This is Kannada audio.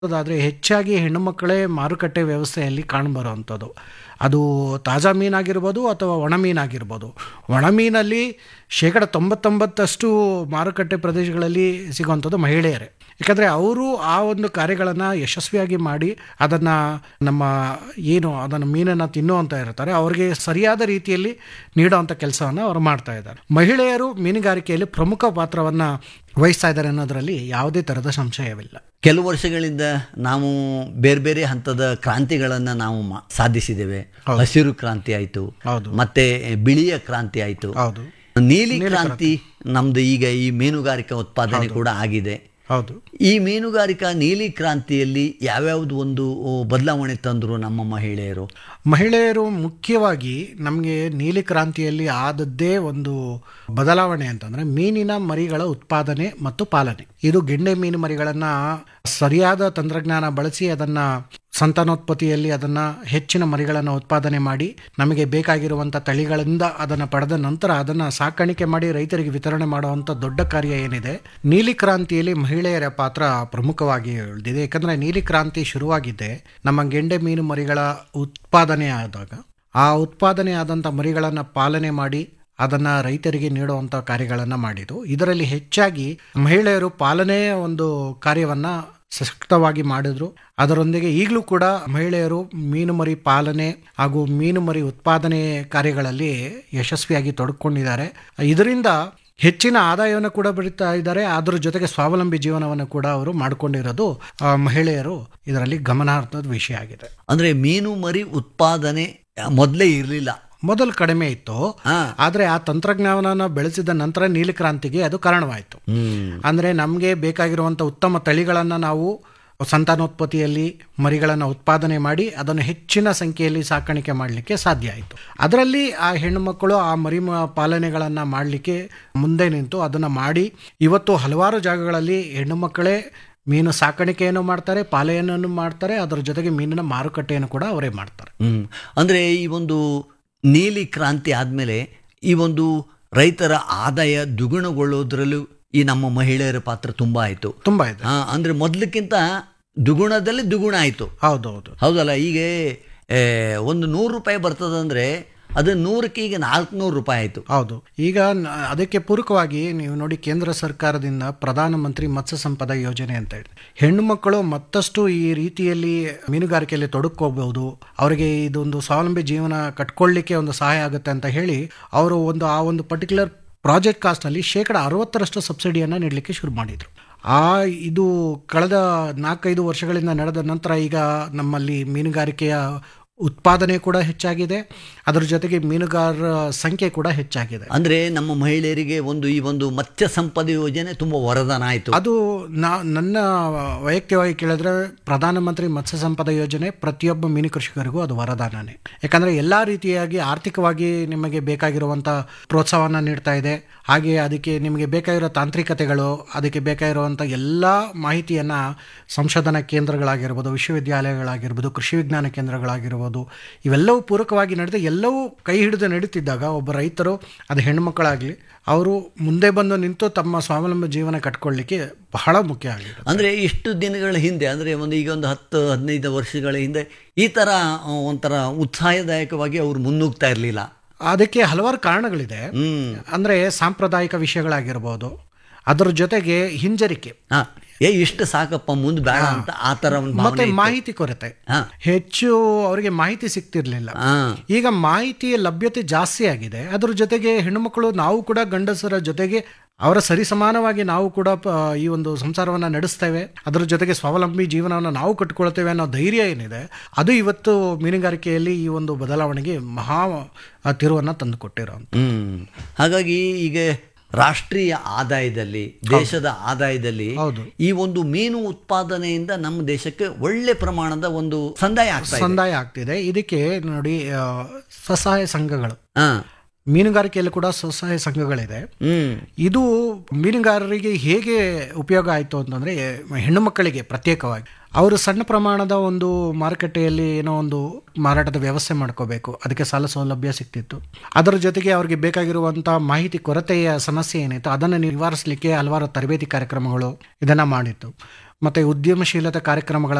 ಅದಾದರೆ ಹೆಚ್ಚಾಗಿ ಹೆಣ್ಣು ಮಕ್ಕಳೇ ಮಾರುಕಟ್ಟೆ ವ್ಯವಸ್ಥೆಯಲ್ಲಿ ಕಾಣಬರುವಂಥದ್ದು ಅದು ತಾಜಾ ಮೀನಾಗಿರ್ಬೋದು ಅಥವಾ ಒಣ ಮೀನಾಗಿರ್ಬೋದು ಒಣ ಮೀನಲ್ಲಿ ಶೇಕಡ ತೊಂಬತ್ತೊಂಬತ್ತಷ್ಟು ಮಾರುಕಟ್ಟೆ ಪ್ರದೇಶಗಳಲ್ಲಿ ಸಿಗುವಂಥದ್ದು ಮಹಿಳೆಯರೇ ಯಾಕಂದರೆ ಅವರು ಆ ಒಂದು ಕಾರ್ಯಗಳನ್ನು ಯಶಸ್ವಿಯಾಗಿ ಮಾಡಿ ಅದನ್ನು ನಮ್ಮ ಏನು ಅದನ್ನು ಮೀನನ್ನು ತಿನ್ನುವಂತ ಇರ್ತಾರೆ ಅವರಿಗೆ ಸರಿಯಾದ ರೀತಿಯಲ್ಲಿ ನೀಡುವಂಥ ಕೆಲಸವನ್ನು ಅವರು ಮಾಡ್ತಾ ಇದ್ದಾರೆ ಮಹಿಳೆಯರು ಮೀನುಗಾರಿಕೆಯಲ್ಲಿ ಪ್ರಮುಖ ಪಾತ್ರವನ್ನು ವಹಿಸ್ತಾ ಇದ್ದಾರೆ ಅನ್ನೋದರಲ್ಲಿ ಯಾವುದೇ ಥರದ ಸಂಶಯವಿಲ್ಲ ಕೆಲವು ವರ್ಷಗಳಿಂದ ನಾವು ಬೇರೆ ಬೇರೆ ಹಂತದ ಕ್ರಾಂತಿಗಳನ್ನು ನಾವು ಮಾ- ಸಾಧಿಸಿದ್ದೇವೆ ಹಸಿರು ಕ್ರಾಂತಿ ಆಯಿತು ಹೌದು ಮತ್ತೆ ಬಿಳಿಯ ಕ್ರಾಂತಿ ಆಯಿತು ಹೌದು ನೀಲಿ ಕ್ರಾಂತಿ ನಮ್ದು ಈಗ ಈ ಮೀನುಗಾರಿಕಾ ಉತ್ಪಾದನೆ ಕೂಡ ಆಗಿದೆ ಹೌದು ಈ ಮೀನುಗಾರಿಕಾ ನೀಲಿ ಕ್ರಾಂತಿಯಲ್ಲಿ ಯಾವ್ಯಾವ್ದು ಒಂದು ಬದಲಾವಣೆ ತಂದರು ನಮ್ಮ ಮಹಿಳೆಯರು ಮಹಿಳೆಯರು ಮುಖ್ಯವಾಗಿ ನಮಗೆ ನೀಲಿ ಕ್ರಾಂತಿಯಲ್ಲಿ ಆದದ್ದೇ ಒಂದು ಬದಲಾವಣೆ ಅಂತಂದ್ರೆ ಮೀನಿನ ಮರಿಗಳ ಉತ್ಪಾದನೆ ಮತ್ತು ಪಾಲನೆ ಇದು ಗೆಂಡೆ ಮೀನು ಮರಿಗಳನ್ನು ಸರಿಯಾದ ತಂತ್ರಜ್ಞಾನ ಬಳಸಿ ಅದನ್ನು ಸಂತಾನೋತ್ಪತ್ತಿಯಲ್ಲಿ ಅದನ್ನು ಹೆಚ್ಚಿನ ಮರಿಗಳನ್ನು ಉತ್ಪಾದನೆ ಮಾಡಿ ನಮಗೆ ಬೇಕಾಗಿರುವಂಥ ತಳಿಗಳಿಂದ ಅದನ್ನು ಪಡೆದ ನಂತರ ಅದನ್ನು ಸಾಕಾಣಿಕೆ ಮಾಡಿ ರೈತರಿಗೆ ವಿತರಣೆ ಮಾಡುವಂಥ ದೊಡ್ಡ ಕಾರ್ಯ ಏನಿದೆ ನೀಲಿ ಕ್ರಾಂತಿಯಲ್ಲಿ ಮಹಿಳೆಯರ ಪಾತ್ರ ಪ್ರಮುಖವಾಗಿ ಉಳಿದಿದೆ ಯಾಕಂದರೆ ನೀಲಿ ಕ್ರಾಂತಿ ಶುರುವಾಗಿದ್ದೆ ನಮ್ಮ ಗೆಂಡೆ ಮೀನು ಮರಿಗಳ ಉತ್ಪಾದನೆ ಆದಾಗ ಆ ಉತ್ಪಾದನೆ ಆದಂಥ ಮರಿಗಳನ್ನು ಪಾಲನೆ ಮಾಡಿ ಅದನ್ನು ರೈತರಿಗೆ ನೀಡುವಂಥ ಕಾರ್ಯಗಳನ್ನು ಮಾಡಿದ್ದು ಇದರಲ್ಲಿ ಹೆಚ್ಚಾಗಿ ಮಹಿಳೆಯರು ಪಾಲನೆಯ ಒಂದು ಕಾರ್ಯವನ್ನು ಸಶಕ್ತವಾಗಿ ಮಾಡಿದ್ರು ಅದರೊಂದಿಗೆ ಈಗಲೂ ಕೂಡ ಮಹಿಳೆಯರು ಮೀನು ಮರಿ ಪಾಲನೆ ಹಾಗೂ ಮೀನು ಮರಿ ಉತ್ಪಾದನೆ ಕಾರ್ಯಗಳಲ್ಲಿ ಯಶಸ್ವಿಯಾಗಿ ತೊಡಕೊಂಡಿದ್ದಾರೆ ಇದರಿಂದ ಹೆಚ್ಚಿನ ಆದಾಯವನ್ನು ಕೂಡ ಬರೀತಾ ಇದ್ದಾರೆ ಅದರ ಜೊತೆಗೆ ಸ್ವಾವಲಂಬಿ ಜೀವನವನ್ನು ಕೂಡ ಅವರು ಮಾಡಿಕೊಂಡಿರೋದು ಆ, ಮಹಿಳೆಯರು ಇದರಲ್ಲಿ ಗಮನಾರ್ಹದ ವಿಷಯ ಆಗಿದೆ ಅಂದ್ರೆ ಮೀನು ಮರಿ ಉತ್ಪಾದನೆ ಮೊದಲೇ ಇರಲಿಲ್ಲ ಮೊದಲು ಕಡಿಮೆ ಇತ್ತು ಹಾ ಆದರೆ ಆ ತಂತ್ರಜ್ಞಾನವನ್ನು ಬೆಳೆಸಿದ ನಂತರ ನೀಲಕ್ರಾಂತಿಗೆ ಅದು ಕಾರಣವಾಯಿತು ಹ್ಮ್ ಅಂದರೆ ನಮಗೆ ಬೇಕಾಗಿರುವಂಥ ಉತ್ತಮ ತಳಿಗಳನ್ನು ನಾವು ಸಂತಾನೋತ್ಪತ್ತಿಯಲ್ಲಿ ಮರಿಗಳನ್ನು ಉತ್ಪಾದನೆ ಮಾಡಿ ಅದನ್ನು ಹೆಚ್ಚಿನ ಸಂಖ್ಯೆಯಲ್ಲಿ ಸಾಕಾಣಿಕೆ ಮಾಡಲಿಕ್ಕೆ ಸಾಧ್ಯ ಆಯಿತು ಅದರಲ್ಲಿ ಆ ಹೆಣ್ಣು ಮಕ್ಕಳು ಆ ಮರಿ ಮ- ಪಾಲನೆಗಳನ್ನು ಮಾಡಲಿಕ್ಕೆ ಮುಂದೆ ನಿಂತು ಅದನ್ನು ಮಾಡಿ ಇವತ್ತು ಹಲವಾರು ಜಾಗಗಳಲ್ಲಿ ಹೆಣ್ಣು ಮಕ್ಕಳೇ ಮೀನು ಸಾಕಾಣಿಕೆಯನ್ನು ಮಾಡ್ತಾರೆ ಪಾಲನೆಯನ್ನು ಮಾಡ್ತಾರೆ ಅದರ ಜೊತೆಗೆ ಮೀನಿನ ಮಾರುಕಟ್ಟೆಯನ್ನು ಕೂಡ ಅವರೇ ಮಾಡ್ತಾರೆ ಹ್ಮ್ ಅಂದ್ರೆ ಈ ಒಂದು ನೀಲಿ ಕ್ರಾಂತಿ ಆದ್ಮೇಲೆ ಈ ಒಂದು ರೈತರ ಆದಾಯ ದ್ವಿಗುಣಗೊಳ್ಳೋದ್ರಲ್ಲೂ ಈ ನಮ್ಮ ಮಹಿಳೆಯರ ಪಾತ್ರ ತುಂಬಾ ಆಯ್ತು ತುಂಬ ಇದೆ ಆ, ಅಂದ್ರೆ ಮೊದಲಕ್ಕಿಂತ ದ್ವಿಗುಣದಲ್ಲಿ ದ್ವಿಗುಣ ಆಯ್ತು ಹೌದು ಹೌದು ಹೌದಲ್ಲ ಈಗ ಏ, ಒಂದು ನೂರು ರೂಪಾಯಿ ಬರ್ತದಂದ್ರೆ ಅದು ನೂರಕ್ಕೆ ಈಗ ನಾಲ್ಕುನೂರು ರೂಪಾಯಿ ಆಯ್ತು ಹೌದು ಈಗ ನ- ಅದಕ್ಕೆ ಪೂರಕವಾಗಿ ನೀವು ನೋಡಿ ಕೇಂದ್ರ ಸರ್ಕಾರದಿಂದ ಪ್ರಧಾನಮಂತ್ರಿ ಮತ್ಸ್ಯ ಸಂಪದ ಯೋಜನೆ ಅಂತ ಹೇಳಿ ಹೆಣ್ಣು ಮಕ್ಕಳು ಮತ್ತಷ್ಟು ಈ ರೀತಿಯಲ್ಲಿ ಮೀನುಗಾರಿಕೆಯಲ್ಲಿ ತೊಡಕೋಬಹುದು ಅವರಿಗೆ ಇದೊಂದು ಸ್ವಾವಲಂಬಿ ಜೀವನ ಕಟ್ಕೊಳ್ಳಿಕ್ಕೆ ಒಂದು ಸಹಾಯ ಆಗುತ್ತೆ ಅಂತ ಹೇಳಿ ಅವರು ಒಂದು ಆ ಒಂದು ಪರ್ಟಿಕ್ಯುಲರ್ ಪ್ರಾಜೆಕ್ಟ್ ಕಾಸ್ಟ್ನಲ್ಲಿ ಶೇಕಡ ಅರವತ್ತರಷ್ಟು ಸಬ್ಸಿಡಿಯನ್ನು ನೀಡಲಿಕ್ಕೆ ಶುರು ಮಾಡಿದರು ಆ ಇದು ಕಳೆದ ನಾಲ್ಕೈದು ವರ್ಷಗಳಿಂದ ನಡೆದ ನಂತರ ಈಗ ನಮ್ಮಲ್ಲಿ ಮೀನುಗಾರಿಕೆಯ ಉತ್ಪಾದನೆ ಕೂಡ ಹೆಚ್ಚಾಗಿದೆ ಅದರ ಜೊತೆಗೆ ಮೀನುಗಾರರ ಸಂಖ್ಯೆ ಕೂಡ ಹೆಚ್ಚಾಗಿದೆ ಅಂದ್ರೆ ನಮ್ಮ ಮಹಿಳೆಯರಿಗೆ ಒಂದು ಈ ಒಂದು ಮತ್ಸ್ಯ ಸಂಪದ ಯೋಜನೆ ತುಂಬಾ ವರದಾನ ಆಯ್ತು ಅದು ನಾ ನನ್ನ ವೈಯಕ್ತಿಕವಾಗಿ ಕೇಳಿದ್ರೆ ಪ್ರಧಾನಮಂತ್ರಿ ಮತ್ಸ್ಯ ಸಂಪದ ಯೋಜನೆ ಪ್ರತಿಯೊಬ್ಬ ಮೀನು ಕೃಷಿಕರಿಗೂ ಅದು ವರದಾನನೇ ಯಾಕಂದರೆ ಎಲ್ಲ ರೀತಿಯಾಗಿ ಆರ್ಥಿಕವಾಗಿ ನಿಮಗೆ ಬೇಕಾಗಿರುವಂಥ ಪ್ರೋತ್ಸಾಹವನ್ನು ನೀಡ್ತಾ ಇದೆ ಹಾಗೆ ಅದಕ್ಕೆ ನಿಮಗೆ ಬೇಕಾಗಿರೋ ತಾಂತ್ರಿಕತೆಗಳು ಅದಕ್ಕೆ ಬೇಕಾಗಿರುವಂಥ ಎಲ್ಲ ಮಾಹಿತಿಯನ್ನು ಸಂಶೋಧನಾ ಕೇಂದ್ರಗಳಾಗಿರ್ಬೋದು ವಿಶ್ವವಿದ್ಯಾಲಯಗಳಾಗಿರ್ಬೋದು ಕೃಷಿ ವಿಜ್ಞಾನ ಕೇಂದ್ರಗಳಾಗಿರ್ಬೋದು ಇವೆಲ್ಲವೂ ಪೂರಕವಾಗಿ ನಡೆದು ಎಲ್ಲವೂ ಕೈ ಹಿಡಿದು ನಡೀತಿದ್ದಾಗ ಒಬ್ಬ ರೈತರು ಅದು ಹೆಣ್ಮಕ್ಕಳಾಗಲಿ ಅವರು ಮುಂದೆ ಬಂದು ನಿಂತು ತಮ್ಮ ಸ್ವಾವಲಂಬಿ ಜೀವನ ಕಟ್ಕೊಳ್ಳಿಕ್ಕೆ ಬಹಳ ಮುಖ್ಯ ಆಗಿದೆ ಅಂದ್ರೆ ಇಷ್ಟು ದಿನಗಳ ಹಿಂದೆ ಅಂದ್ರೆ ಒಂದು ಈಗ ಒಂದು ಹತ್ತು ಹದಿನೈದು ವರ್ಷಗಳ ಹಿಂದೆ ಈ ತರ ಆ, ಒಂಥರ ಉತ್ಸಾಹದಾಯಕವಾಗಿ ಅವರು ಮುನ್ನುಗ್ತಾ ಇರಲಿಲ್ಲ ಅದಕ್ಕೆ ಹಲವಾರು ಕಾರಣಗಳಿದೆ ಹ್ಮ್ ಅಂದರೆ ಸಾಂಪ್ರದಾಯಿಕ ವಿಷಯಗಳಾಗಿರ್ಬೋದು ಅದರ ಜೊತೆಗೆ ಹಿಂಜರಿಕೆ ಹಾ ಏ ಇಷ್ಟು ಸಾಕಪ್ಪ ಮುಂದೆ ಬೇಡ ಅಂತ ಆ ತರ ಒಂದು ಮತ್ತೆ ಭಾವನೆ ಇತ್ತು. ಮಾಹಿತಿ ಕೊರತೆ ಹಾ ಹೆಚ್ಚು ಅವರಿಗೆ ಮಾಹಿತಿ ಸಿಗ್ತಿರ್ಲಿಲ್ಲ ಹಾ ಈಗ ಮಾಹಿತಿಯ ಲಭ್ಯತೆ ಜಾಸ್ತಿ ಆಗಿದೆ ಅದ್ರ ಜೊತೆಗೆ ಹೆಣ್ಣುಮಕ್ಕಳು ನಾವು ಕೂಡ ಗಂಡಸರ ಜೊತೆಗೆ ಅವರ ಸರಿಸಮಾನವಾಗಿ ನಾವು ಕೂಡ ಪ- ಈ ಒಂದು ಸಂಸಾರವನ್ನು ನಡೆಸ್ತೇವೆ ಅದರ ಜೊತೆಗೆ ಸ್ವಾವಲಂಬಿ ಜೀವನವನ್ನು ನಾವು ಕಟ್ಕೊಳ್ತೇವೆ ಅನ್ನೋ ಧೈರ್ಯ ಏನಿದೆ ಅದು ಇವತ್ತು ಮೀನುಗಾರಿಕೆಯಲ್ಲಿ ಈ ಒಂದು ಬದಲಾವಣೆಗೆ ಮಹಾ ಆ, ತಿರುವನ್ನು ತಂದುಕೊಟ್ಟಿರೋ ಹ್ಮ್ ಹಾಗಾಗಿ ಈಗ ರಾಷ್ಟ್ರೀಯ ಆದಾಯದಲ್ಲಿ ದೇಶದ ಆದಾಯದಲ್ಲಿ ಹೌದು. ಈ ಒಂದು ಮೀನು ಉತ್ಪಾದನೆಯಿಂದ ನಮ್ಮ ದೇಶಕ್ಕೆ ಒಳ್ಳೆ ಪ್ರಮಾಣದ ಒಂದು ಸಂದಾಯ ಆಗ್ತಾ ಇದೆ ಸಂದಾಯ ಆಗ್ತಿದೆ ಇದಕ್ಕೆ ನೋಡಿ ಆ, ಸ್ವಸಹಾಯ ಸಂಘಗಳು ಹಾ ಮೀನುಗಾರಿಕೆಯಲ್ಲಿ ಕೂಡ ಸ್ವಸಹಾಯ ಸಂಘಗಳಿದೆ ಹ್ಮ್ ಇದು ಮೀನುಗಾರರಿಗೆ ಹೇಗೆ ಉಪಯೋಗ ಆಯಿತು ಅಂತಂದರೆ ಹೆಣ್ಣು ಮಕ್ಕಳಿಗೆ ಪ್ರತ್ಯೇಕವಾಗಿ ಅವರು ಸಣ್ಣ ಪ್ರಮಾಣದ ಒಂದು ಮಾರುಕಟ್ಟೆಯಲ್ಲಿ ಏನೋ ಒಂದು ಮಾರಾಟದ ವ್ಯವಸ್ಥೆ ಮಾಡ್ಕೋಬೇಕು ಅದಕ್ಕೆ ಸಾಲ ಸೌಲಭ್ಯ ಸಿಗ್ತಿತ್ತು ಅದರ ಜೊತೆಗೆ ಅವರಿಗೆ ಬೇಕಾಗಿರುವಂಥ ಮಾಹಿತಿ ಕೊರತೆಯ ಸಮಸ್ಯೆ ಏನಿತ್ತು ಅದನ್ನು ನಿವಾರಿಸಲಿಕ್ಕೆ ಹಲವಾರು ತರಬೇತಿ ಕಾರ್ಯಕ್ರಮಗಳು ಇದನ್ನು ಮಾಡಿತ್ತು ಮತ್ತು ಉದ್ಯಮಶೀಲತೆ ಕಾರ್ಯಕ್ರಮಗಳ